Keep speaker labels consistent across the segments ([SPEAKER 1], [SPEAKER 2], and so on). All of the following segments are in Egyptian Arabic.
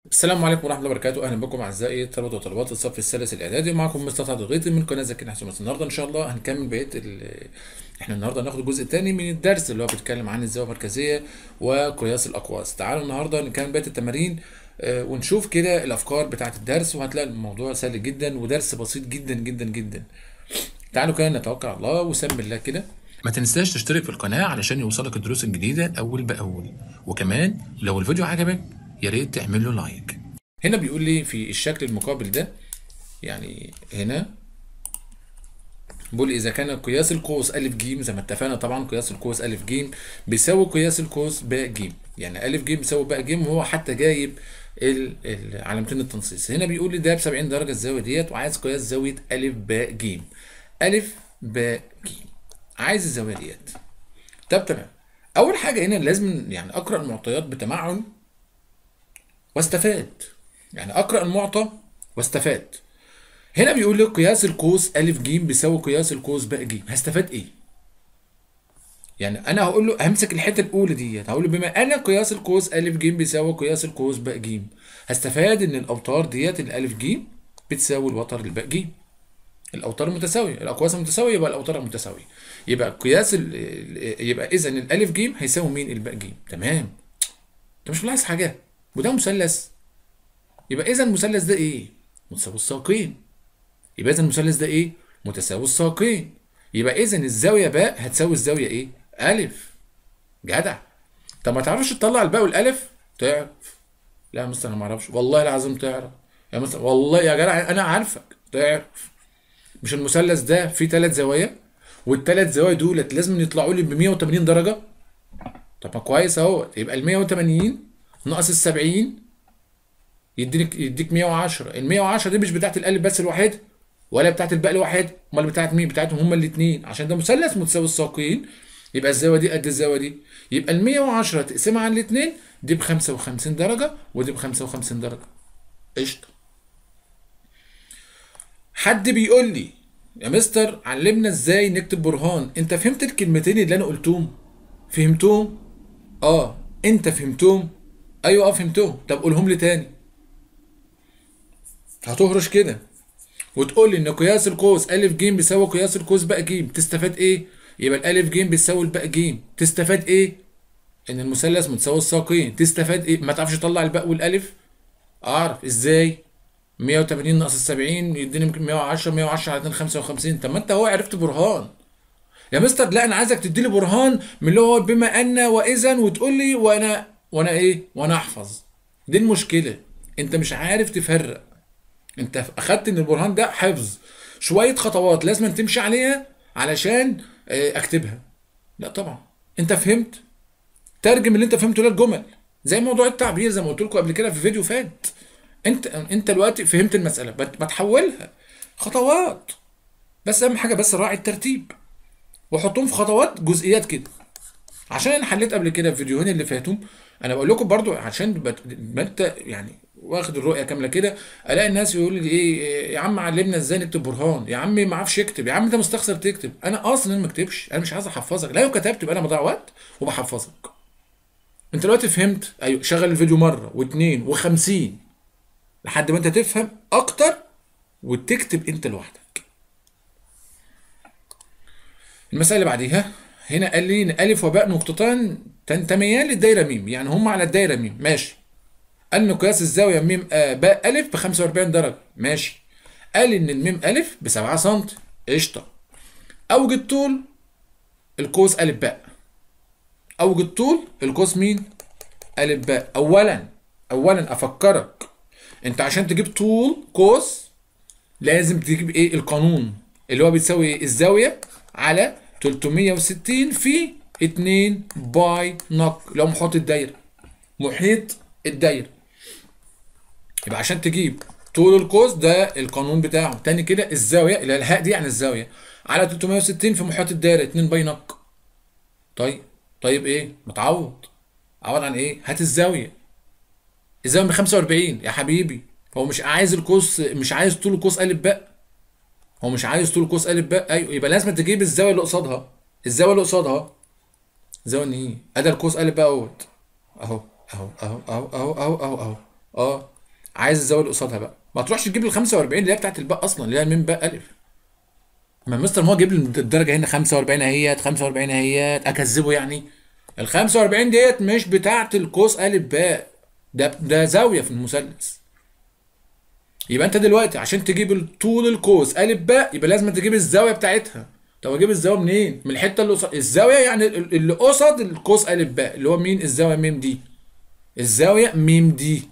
[SPEAKER 1] السلام عليكم ورحمة الله وبركاته، أهلا بكم أعزائي طلبة وطالبات الصف الثالث الإعدادي، معكم مستر سعد الغيطي من قناة زكي حسن النهارده إن شاء الله هنكمل بقية ال... إحنا النهارده هناخد الجزء الثاني من الدرس اللي هو بيتكلم عن الزاوية المركزية وقياس الأقواس، تعالوا النهارده نكمل بقية التمارين آه، ونشوف كده الأفكار بتاعة الدرس وهتلاقي الموضوع سهل جدا ودرس بسيط جدا جدا جدا. تعالوا كده نتوكل على الله وسمي الله كده ما تنساش تشترك في القناة علشان يوصلك الدروس الجديدة أول بأول وكمان لو الفيديو عجبك يا ريت تعمل له لايك هنا بيقول لي في الشكل المقابل ده يعني هنا بيقول إذا كان قياس القوس أ ج زي ما اتفقنا طبعا قياس القوس أ ج بيساوي قياس القوس ب ج يعني أ ج بيساوي ب ج وهو حتى جايب ال- ال- علامتين التنصيص هنا بيقول لي ده ب 70 درجة الزاوية ديت وعايز قياس زاوية أ ب ج أ ب ج عايز الزاوية ديت طب تمام أول حاجة هنا لازم يعني أقرأ المعطيات بتمعن واستفاد يعني اقرا المعطى واستفاد هنا بيقول لي قياس القوس ا ج بيساوي قياس القوس ب ج هستفاد ايه يعني انا هقول له همسك الحته الاولى ديت هقول له بما ان قياس القوس ا ج بيساوي قياس القوس ب ج هستفاد ان الاوتار ديت الالف ج بتساوي الوتر الباء ج الاوتار المتساويه الاقواس المتساويه يبقى الاوتار المتساويه يبقى قياس ال- ال- يبقى اذا الالف ج هيساوي مين الباء ج تمام انت مش ملاحظ حاجه وده مثلث يبقى اذا المثلث ده ايه متساوي الساقين يبقى اذا المثلث ده ايه متساوي الساقين يبقى اذا الزاويه باء هتساوي الزاويه ايه الف جدع طب ما تعرفش تطلع الباء والالف تعرف لا يا مستر انا ما اعرفش والله العظيم تعرف يا مستر والله يا جدع انا عارفك تعرف مش المثلث ده فيه ثلاث زوايا والثلاث زوايا دولت لازم يطلعوا لي ب 180 درجه طب ما كويس اهو يبقى ال 180 ناقص ال 70 يديك يديك 110 ال 110 دي مش بتاعت الالف بس الواحد ولا بتاعت الباء الواحد امال بتاعت مين بتاعتهم هما الاثنين عشان ده مثلث متساوي الساقين يبقى الزاويه دي قد الزاويه دي يبقى ال 110 تقسمها على الاثنين دي ب 55 درجه ودي ب 55 درجه قشطه حد بيقول لي يا مستر علمنا ازاي نكتب برهان انت فهمت الكلمتين اللي انا قلتهم فهمتهم اه انت فهمتهم ايوه اه فهمتهم طب قولهم لي تاني هتهرش كده وتقول لي ان قياس القوس ا ج بيساوي قياس القوس باء ج تستفاد ايه يبقى الالف ج بيساوي الباء ج تستفاد ايه ان المثلث متساوي الساقين تستفاد ايه ما تعرفش تطلع الباء والالف اعرف ازاي 180 ناقص ال 70 يديني 110 110 على 2 55 طب ما انت هو عرفت برهان يا مستر لا انا عايزك تدي لي برهان من اللي هو بما ان واذا وتقول لي وانا وانا ايه وانا احفظ دي المشكله انت مش عارف تفرق انت اخدت ان البرهان ده حفظ شويه خطوات لازم تمشي عليها علشان اه، اكتبها لا طبعا انت فهمت ترجم اللي انت فهمته للجمل زي موضوع التعبير زي ما قلت لكم قبل كده في فيديو فات انت انت دلوقتي فهمت المساله بت- بتحولها خطوات بس اهم حاجه بس راعي الترتيب وحطهم في خطوات جزئيات كده عشان انا حليت قبل كده في فيديوهين اللي فاتوا انا بقول لكم برضو عشان بت- ما انت يعني واخد الرؤيه كامله كده الاقي الناس يقول لي ايه يا عم علمنا ازاي نكتب برهان يا عم ما اعرفش يكتب يا عم انت مستخسر تكتب انا اصلا ما اكتبش انا مش عايز احفظك لو كتبت يبقى انا بضيع وقت وبحفظك انت دلوقتي فهمت ايوه شغل الفيديو مره واثنين وخمسين لحد ما انت تفهم اكتر وتكتب انت لوحدك المسألة اللي بعديها هنا قال لي إن ألف وباء نقطتان تنتميان للدايرة ميم يعني هم على الدايرة ميم ماشي قال إن قياس الزاوية ميم آه باء ألف ب 45 درجة ماشي قال إن الميم ألف ب 7 سم قشطة أوجد طول القوس ألف باء أوجد طول القوس مين؟ ألف باء أولا أولا أفكرك أنت عشان تجيب طول قوس لازم تجيب ايه القانون اللي هو بيتساوي ايه الزاويه على 360 في 2 باي نق اللي هو محيط الدايره محيط الدايره يبقى عشان تجيب طول القوس ده القانون بتاعه تاني كده الزاويه اللي هي الهاء دي يعني الزاويه على 360 في محيط الدايره 2 باي نق طيب طيب ايه متعوض عوض عن ايه هات الزاويه الزاويه ب 45 يا حبيبي هو مش عايز القوس مش عايز طول القوس الف باء هو مش عايز طول القوس الف باء ايوه يبقى لازم تجيب الزاويه اللي قصادها الزاويه اللي قصادها زاويه ان ايه ادي القوس الف باء اهوت اهو اهو اهو اهو اهو اهو اهو اهو اه عايز الزاويه اللي قصادها بقى ما تروحش تجيب ال 45 اللي هي بتاعت الباء اصلا اللي هي الميم باء الف ما مستر ما هو جايب لي الدرجه هنا 45 اهيت 45 اهيت اكذبه يعني ال 45 ديت مش بتاعت القوس الف باء ده ده زاويه في المثلث يبقى انت دلوقتي عشان تجيب طول القوس الف باء يبقى لازم تجيب الزاويه بتاعتها طب اجيب الزاويه منين من الحته اللي قصاد الزاويه يعني اللي قصد القوس الف باء اللي هو مين الزاويه ميم دي الزاويه ميم دي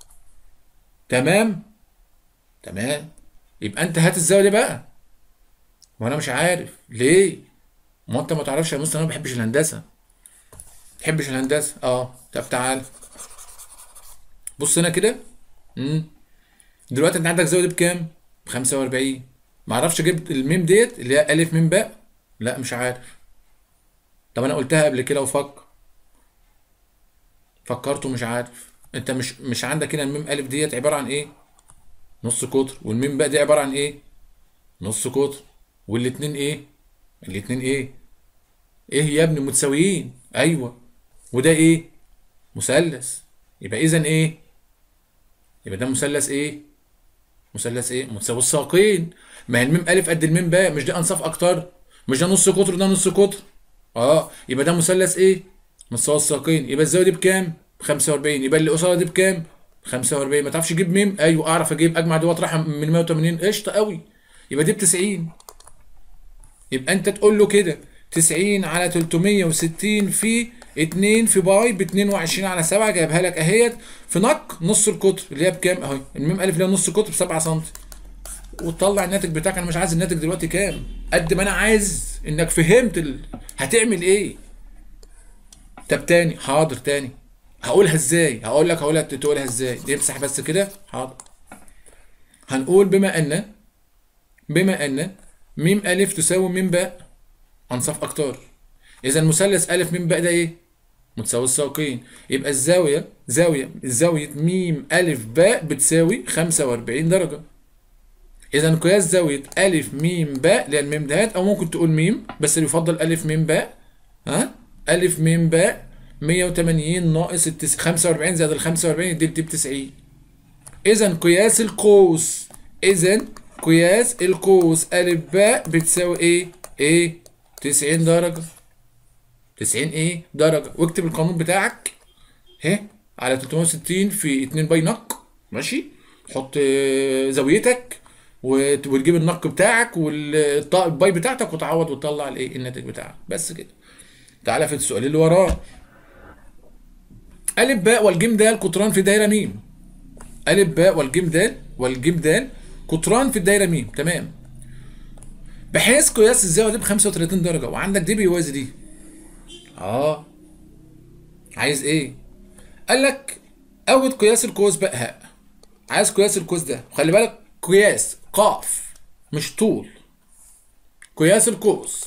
[SPEAKER 1] تمام تمام يبقى انت هات الزاويه دي بقى وانا مش عارف ليه ما انت ما تعرفش يا مستر انا ما بحبش الهندسه ما بحبش الهندسه اه طب تعال بص هنا كده امم دلوقتي انت عندك زاويه دي بكام ب 45 ما اعرفش جبت الميم ديت اللي هي الف ميم باء لا مش عارف طب انا قلتها قبل كده وفكر فكرت ومش عارف انت مش مش عندك هنا الميم الف ديت عباره عن ايه نص قطر والميم باء دي عباره عن ايه نص قطر والاتنين ايه الاتنين ايه ايه يا ابني متساويين ايوه وده ايه مثلث يبقى اذا ايه يبقى ده مثلث ايه مثلث ايه متساوي الساقين ما هي الميم الف قد الميم باء مش ده انصاف اكتر مش ده نص قطر ده نص قطر اه يبقى ده مثلث ايه متساوي الساقين يبقى الزاويه دي بكام ب 45 يبقى اللي قصادها دي بكام 45 ما تعرفش تجيب ميم ايوه اعرف اجيب اجمع دي واطرح من 180 قشطه قوي يبقى دي ب 90 يبقى انت تقول له كده 90 على 360 في 2 في باي ب 22 على 7 جايبها لك اهيت في نق نص القطر اللي هي بكام اهي الميم الف اللي هي نص قطر ب 7 سم وتطلع الناتج بتاعك انا مش عايز الناتج دلوقتي كام قد ما انا عايز انك فهمت ال... هتعمل ايه طب تاني حاضر تاني هقولها ازاي هقول لك هقولها تقولها ازاي نمسح بس كده حاضر هنقول بما ان بما ان ميم الف تساوي ميم باء انصاف اكتر اذا مثلث الف ميم باء ده ايه متساوي الساقين يبقى الزاويه زاويه زاويه ميم الف باء بتساوي 45 درجه اذا قياس زاويه الف ميم باء اللي هي الميم دهات او ممكن تقول ميم بس اللي يفضل الف ميم باء ها الف ميم باء 180 ناقص التس... 45 زائد ال 45 يديك ب 90 اذا قياس القوس اذا قياس القوس الف باء بتساوي ايه ايه 90 درجه 90 ايه درجه واكتب القانون بتاعك اهي على 360 في 2 باي نق ماشي تحط زاويتك وتجيب النق بتاعك والباي بتاعتك وتعوض وتطلع الايه الناتج بتاعك بس كده تعالى في السؤال اللي وراه ألف باء والجيم دال قطران في دايرة ميم ألف باء والجيم دال والجيم دال قطران في الدايرة ميم تمام بحيث قياس الزاوية دي ب 35 درجة وعندك دي بيوازي دي اه عايز ايه؟ قال لك أود قياس القوس باء هاء عايز قياس القوس ده وخلي بالك قياس قاف مش طول قياس القوس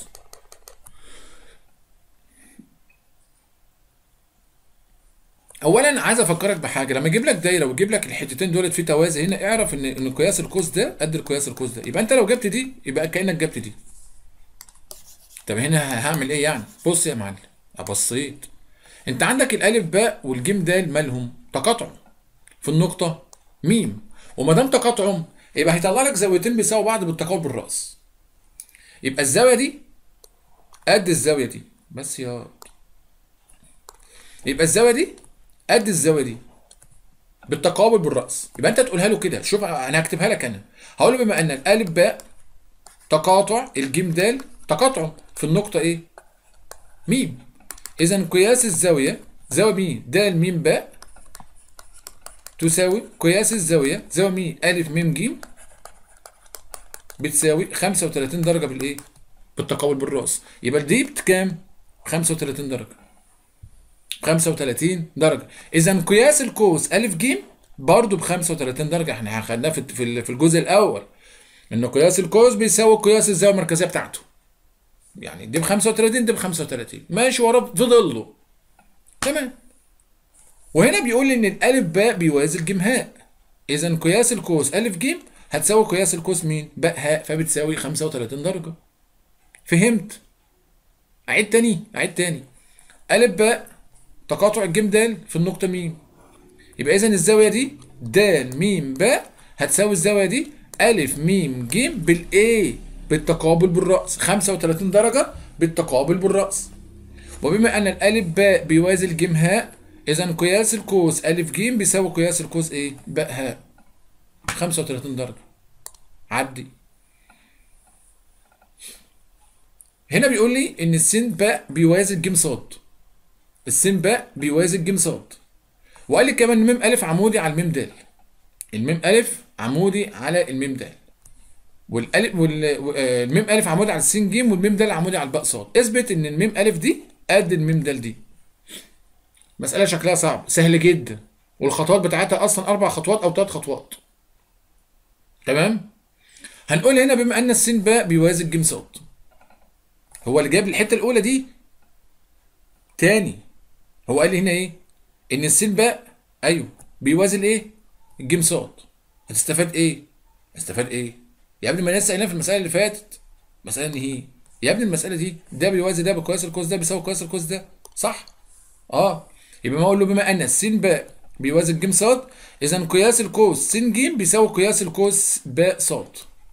[SPEAKER 1] اولا عايز افكرك بحاجه لما اجيب لك دايره واجيب لك الحتتين دولت في توازي هنا اعرف ان ان قياس القوس ده قد القياس القوس ده يبقى انت لو جبت دي يبقى كانك جبت دي طب هنا هعمل ايه يعني بص يا معلم ابصيت انت عندك الالف باء والجيم دال مالهم تقاطع في النقطه ميم وما دام تقاطعهم يبقى هيطلع لك زاويتين بيساووا بعض بالتقاطع بالراس يبقى الزاويه دي قد الزاويه دي بس يا يبقى الزاويه دي قد الزاويه دي بالتقابل بالراس يبقى انت تقولها له كده شوف انا هكتبها لك انا هقول له بما ان الالف باء تقاطع الجيم دال تقاطع في النقطه ايه ميم اذا قياس الزاويه زاويه ميم دال ميم باء تساوي قياس الزاويه زاويه ميم الف ميم جيم بتساوي 35 درجه بالايه بالتقابل بالراس يبقى دي بكام 35 درجه 35 درجه اذا قياس القوس الف ج برضه ب 35 درجه احنا خدناه في في الجزء الاول ان قياس القوس بيساوي قياس الزاويه المركزيه بتاعته يعني دي ب 35 دي ب 35 ماشي ورا في ظله تمام وهنا بيقول لي ان الالف باء بيوازي الجيم هاء اذا قياس القوس الف ج هتساوي قياس القوس مين باء هاء فبتساوي 35 درجه فهمت اعيد تاني اعيد تاني الف باء تقاطع الجيم دال في النقطة ميم يبقى إذا الزاوية دي د م ب هتساوي الزاويه دي الف م ج بالايه بالتقابل بالراس 35 درجه بالتقابل بالراس وبما ان الالف باء بيوازي الجيم هاء اذا قياس القوس الف ج بيساوي قياس القوس ايه باء هاء 35 درجه عدي هنا بيقول لي ان السين باء بيوازي الجيم صاد السين باء بيوازي الجيم صاد وقال لي كمان الميم الف عمودي على الميم دال الميم الف عمودي على الميم دال والالف والميم الف عمودي على السين جيم والميم دال عمودي على الباء صاد اثبت ان الميم الف دي قد الميم دال دي مسألة شكلها صعب سهل جدا والخطوات بتاعتها اصلا اربع خطوات او ثلاث خطوات تمام هنقول هنا بما ان السين باء بيوازي الجيم صاد هو اللي جاب الحته الاولى دي تاني هو قال لي هنا ايه ان السين باء ايوه بيوازي الايه الجيم صاد هتستفاد ايه هتستفاد ايه يا ابني ما لسه قايلين في المساله اللي فاتت مساله ان هي يا ابني المساله دي ده بيوازي ده بقياس القوس ده بيساوي قياس القوس ده صح اه يبقى ما اقول له بما ان السين باء بيوازي الجيم صاد اذا قياس القوس س ج بيساوي قياس القوس باء صاد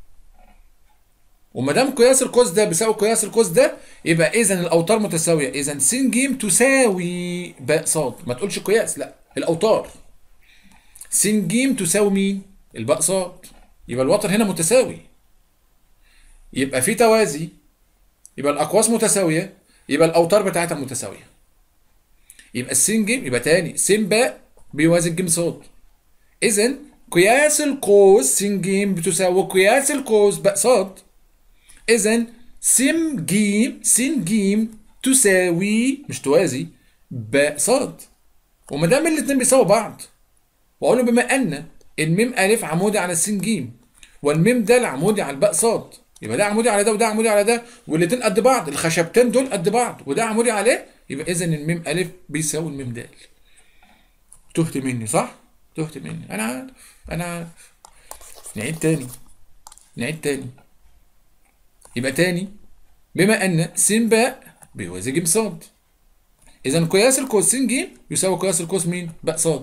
[SPEAKER 1] وما دام قياس القوس ده بيساوي قياس القوس ده يبقى اذا الاوتار متساويه اذا س ج تساوي باء صاد ما تقولش قياس لا الاوتار س ج تساوي مين الباء صاد يبقى الوتر هنا متساوي يبقى في توازي يبقى الاقواس متساويه يبقى الاوتار بتاعتها متساويه يبقى السين ج يبقى تاني س باء بيوازي الجيم صاد اذا قياس القوس س ج بتساوي قياس القوس باء صاد اذا س ج س ج تساوي مش توازي باء صاد وما دام الاثنين بيساووا بعض واقول له بما ان الميم الف عمودي على السين ج والميم د عمودي على الباء صاد يبقى ده عمودي على ده وده عمودي على ده والاثنين قد بعض الخشبتين دول قد بعض وده عمودي عليه يبقى اذا الميم الف بيساوي الميم د تهت مني صح تهت مني انا عارف انا عارف نعيد تاني نعيد تاني يبقى تاني بما ان س باء بيوازي ج صاد اذا قياس القوس س ج يساوي قياس القوس مين باء صاد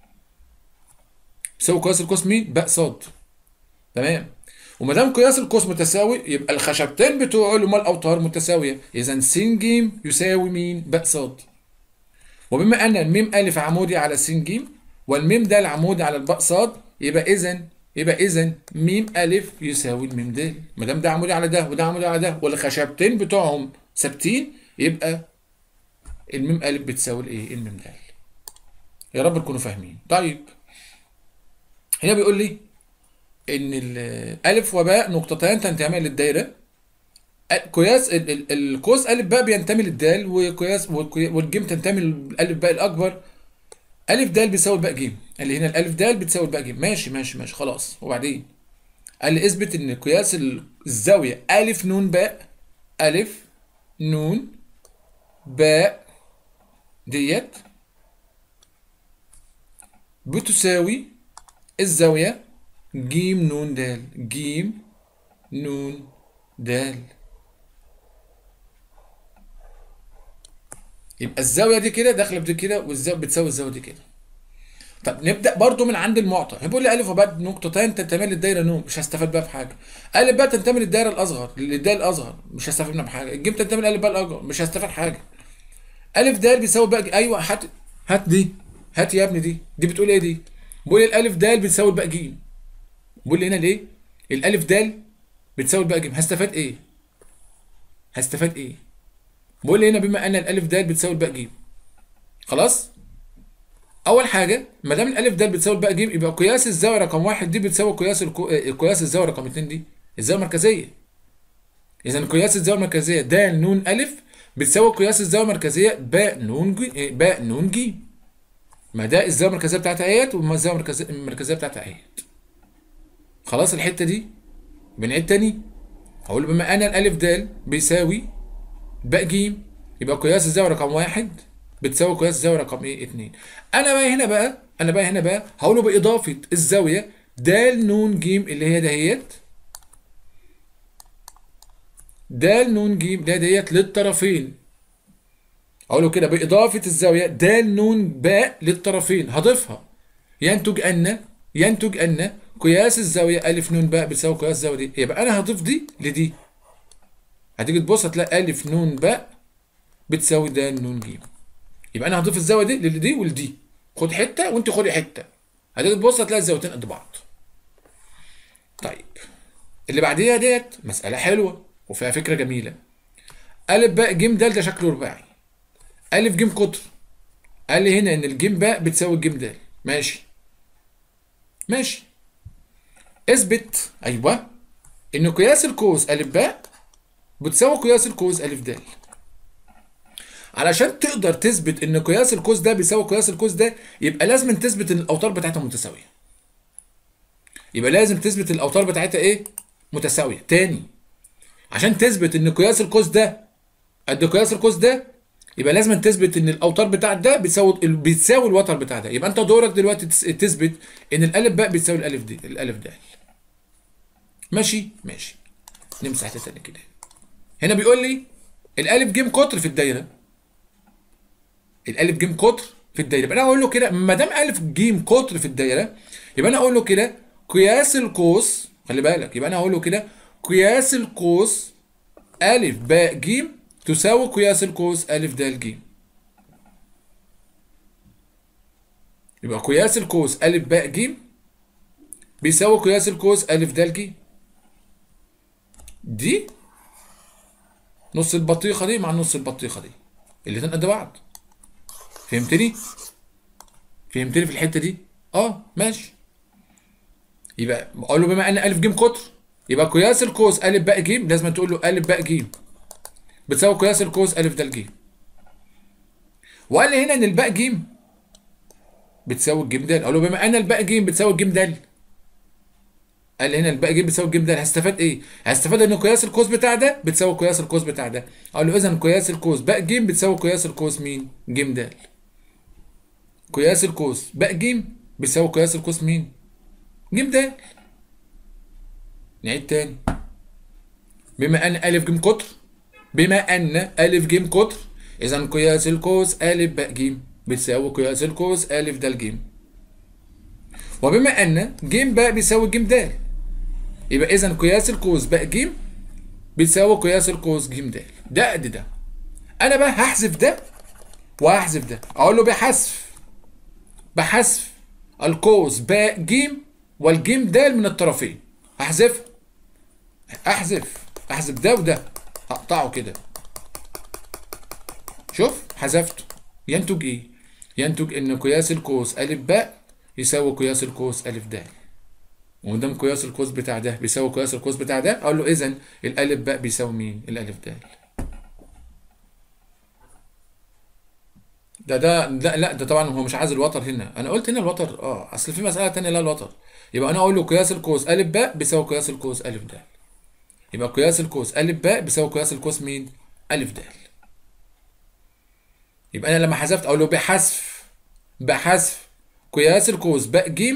[SPEAKER 1] يساوي قياس القوس مين باء صاد تمام وما دام قياس القوس متساوي يبقى الخشبتين بتوعه اللي هما الاوتار متساويه اذا س ج يساوي مين باء صاد وبما ان الميم الف عمودي على س ج والميم د عمودي على الباء صاد يبقى اذا يبقى اذا م الف يساوي الميم د ما دام ده عمودي على ده وده عمودي على ده والخشبتين بتوعهم ثابتين يبقى الميم الف بتساوي الايه الميم د يا رب تكونوا فاهمين طيب هنا بيقول لي ان الالف وباء نقطتان تنتميان للدايره قياس القوس الف باء بينتمي للدال وقياس والجيم تنتمي للالف باء الاكبر الف د بيساوي باء ج اللي هنا الالف د بتساوي باء ج ماشي ماشي ماشي خلاص وبعدين قال لي اثبت ان قياس الزاويه الف نون باء الف نون باء ديت بتساوي الزاويه ج نون د ج نون د يبقى الزاويه دي كده داخله بدي كده والزاويه بتساوي الزاويه دي كده طب نبدا برضو من عند المعطى بيقول لي الف وباء نقطتين تنتمي للدايره نون مش هستفاد بقى بحاجه الف باء تنتمي للدايره الاصغر للدايره الاصغر مش هستفاد منها بحاجه الجيم تنتمي للالف باء الاكبر مش هستفاد حاجه الف د بيساوي باء ايوه هات هات دي هات يا ابني دي دي بتقول ايه دي بيقول لي الالف د بتساوي الباء ج بيقول لي هنا ليه الالف د بتساوي الباء ج هستفاد ايه هستفاد ايه بقول لي هنا بما ان الالف د بتساوي الباء ج خلاص اول حاجه ما دام الالف د بتساوي الباء ج يبقى قياس الزاويه رقم واحد دي بتساوي قياس الكو... قياس الزاويه رقم اتنين دي الزاويه المركزيه اذا قياس الزاويه المركزيه د ن الف بتساوي قياس الزاويه المركزيه باء ن ج باء ن ج ما ده الزاويه المركزيه بتاعتها اهيت وما الزاويه المركزيه بتاعتها اهيت خلاص الحته دي بنعيد تاني هقول بما ان الالف د بيساوي باء ج يبقى قياس الزاويه رقم واحد بتساوي قياس الزاويه رقم ايه 2 انا بقى هنا بقى انا بقى هنا بقى هقوله باضافه الزاويه د ن ج اللي هي دهيت د ن ج ده ديت للطرفين اقوله كده باضافه الزاويه د ن باء للطرفين هضيفها ينتج ان ينتج ان قياس الزاويه الف ن باء بتساوي قياس الزاويه دي يبقى انا هضيف دي لدي هتيجي تبص هتلاقي الف ن باء بتساوي د ن ج يبقى انا هضيف الزاويه دي لدي ولدي خد حته وانت خدي حته هتيجي تبص هتلاقي الزاويتين قد بعض طيب اللي بعديها ديت مساله حلوه وفيها فكره جميله الف باء ج د ده شكله رباعي الف ج قطر قال لي هنا ان الجيم باء بتساوي الجيم د ماشي ماشي اثبت ايوه ان قياس القوس الف باء بتساوي قياس القوس الف د علشان تقدر تثبت ان قياس القوس ده بيساوي قياس القوس ده يبقى لازم تثبت ان الاوتار بتاعتها متساويه يبقى لازم تثبت الاوتار بتاعتها ايه متساويه تاني عشان تثبت ان قياس القوس ده قد قياس القوس ده يبقى لازم تثبت ان الاوتار بتاع ده بتساوي بتساوي الوتر بتاع ده يبقى انت دورك دلوقتي تثبت ان الالف باء بتساوي الالف دي الالف ده ماشي ماشي نمسح حته ثانيه كده هنا بيقول لي الالف ج قطر في الدايره الالف ج قطر في الدايره يبقى انا اقول له كده ما دام الف ج قطر في الدايره يبقى انا اقول له كده قياس القوس خلي بالك يبقى انا اقول له كده قياس القوس الف باء ج تساوي قياس القوس ألف د ج يبقى قياس القوس ألف باء ج بيساوي قياس القوس ألف د ج دي نص البطيخة دي مع نص البطيخة دي الاتنين قد بعض فهمتني؟ فهمتني في الحتة دي؟ اه ماشي يبقى اقول له بما ان ألف ج قطر يبقى قياس القوس ألف باء ج لازم تقول له ألف باء ج بتساوي قياس القوس ألف د ج وقال لي هنا إن الباء ج بتساوي الجيم د أقول له بما أن الباء ج بتساوي الجيم د قال لي هنا الباء ج بتساوي الجيم د هستفاد إيه؟ هستفاد إن قياس القوس بتاع ده بتساوي قياس القوس بتاع ده أقول له إذا قياس القوس باء ج بتساوي قياس القوس مين؟ ج د قياس القوس باء ج بيساوي قياس القوس مين؟ ج د نعيد تاني بما أن ألف ج قطر بما أن ألف ج قطر إذا قياس القوس ألف باء ج بتساوي قياس القوس ألف د ج وبما أن ج باء بيساوي ج د يبقى إذا قياس القوس باء ج بيساوي قياس القوس ج د ده قد ده أنا بقى هحذف ده وهحذف ده أقول له بحذف بحذف القوس باء ج والجيم د من الطرفين هحذفها احذف احذف ده وده هقطعه كده شوف حذفته ينتج ايه ينتج ان قياس القوس الف باء يساوي قياس القوس الف د ومادام قياس القوس بتاع ده بيساوي قياس القوس بتاع ده اقول له اذا الالف باء بيساوي مين الالف د ده ده لا لا ده طبعا هو مش عايز الوتر هنا انا قلت هنا الوتر اه اصل في مساله ثانيه لا الوتر يبقى انا اقول له قياس القوس الف باء بيساوي قياس القوس الف د يبقى قياس القوس الف باء بيساوي قياس القوس مين الف د يبقى انا لما حذفت اقول له بحذف بحذف قياس القوس باء ج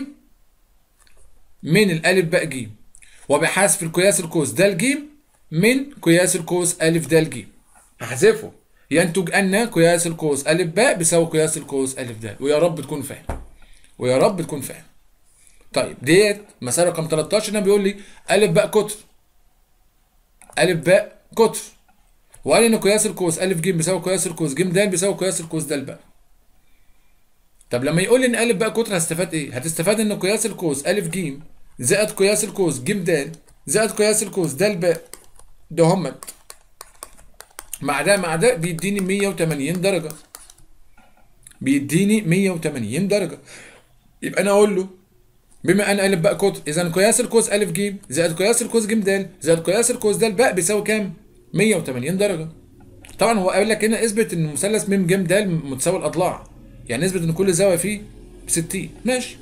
[SPEAKER 1] من الالف باء ج وبحذف القياس القوس د ج من قياس القوس الف د ج هحذفه ينتج ان قياس القوس الف باء بيساوي قياس القوس الف د ويا رب تكون فاهم ويا رب تكون فاهم طيب ديت مسألة رقم 13 هنا بيقول لي ألف باء قطر ألف باء قطر وقال إن قياس القوس ألف ج بيساوي قياس القوس ج د بيساوي قياس القوس د باء طب لما يقول لي إن ألف باء قطر هستفاد إيه؟ هتستفاد إن قياس القوس ألف ج زائد قياس القوس ج د زائد قياس القوس د باء ده همت مع ده مع ده بيديني 180 درجة بيديني 180 درجة يبقى أنا أقول له بما ان الف باء قطر اذا قياس القوس الف ج زائد قياس القوس ج د زائد قياس القوس د باء بيساوي كام 180 درجه طبعا هو قال لك هنا اثبت ان مثلث م ج د متساوي الاضلاع يعني اثبت ان كل زاويه فيه ب 60 ماشي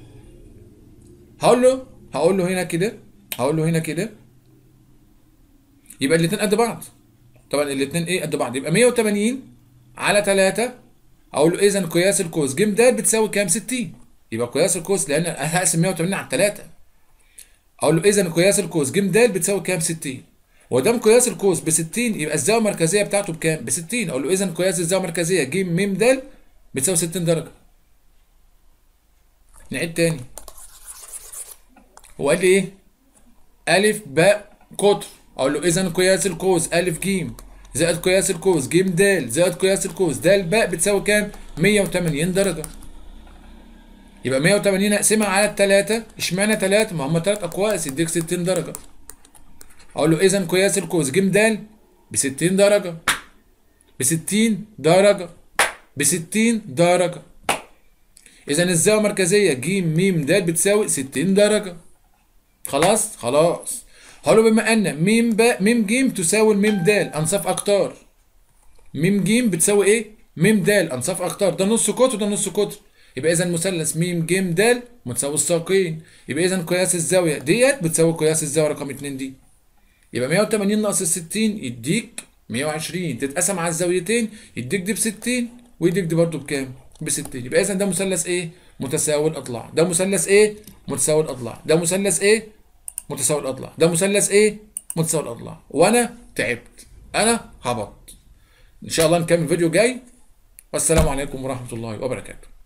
[SPEAKER 1] هقول له هقول له هنا كده هقول له هنا كده يبقى الاثنين قد بعض طبعا الاثنين ايه قد بعض يبقى 180 على 3 اقول له اذا قياس القوس ج د بتساوي كام 60 يبقى قياس القوس لان انا هقسم 180 على 3 اقول له اذا قياس القوس ج د بتساوي كام 60 ودام قياس القوس ب 60 يبقى الزاويه المركزيه بتاعته بكام ب 60 اقول له اذا قياس الزاويه المركزيه ج م د بتساوي 60 درجه نعيد تاني هو قال لي ايه الف باء قطر اقول له اذا قياس القوس الف جيم زائد قياس القوس ج د زائد قياس القوس د باء بتساوي كام 180 درجه يبقى 180 اقسمها على الثلاثه اشمعنى 3 ما هم ثلاث اقواس يديك 60 درجه اقول له اذا قياس القوس ج د ب 60 درجه ب 60 درجه ب 60 درجه اذا الزاويه المركزيه ج م د بتساوي 60 درجه خلاص خلاص هقول له بما ان م ب م ج تساوي م د انصاف اقطار م ج بتساوي ايه م د انصاف اقطار ده نص قطر وده نص قطر يبقى اذا مثلث م ج د متساوي الساقين يبقى اذا قياس الزاويه ديت بتساوي قياس الزاويه رقم 2 دي يبقى 180 ناقص ال 60 يديك 120 تتقسم على الزاويتين يديك دي ب 60 ويديك دي برضه بكام؟ ب 60 يبقى اذا ده مثلث ايه؟ متساوي الاضلاع ده مثلث ايه؟ متساوي الاضلاع ده مثلث ايه؟ متساوي الاضلاع ده مثلث ايه؟ متساوي الاضلاع وانا تعبت انا هبط ان شاء الله نكمل فيديو جاي والسلام عليكم ورحمه الله وبركاته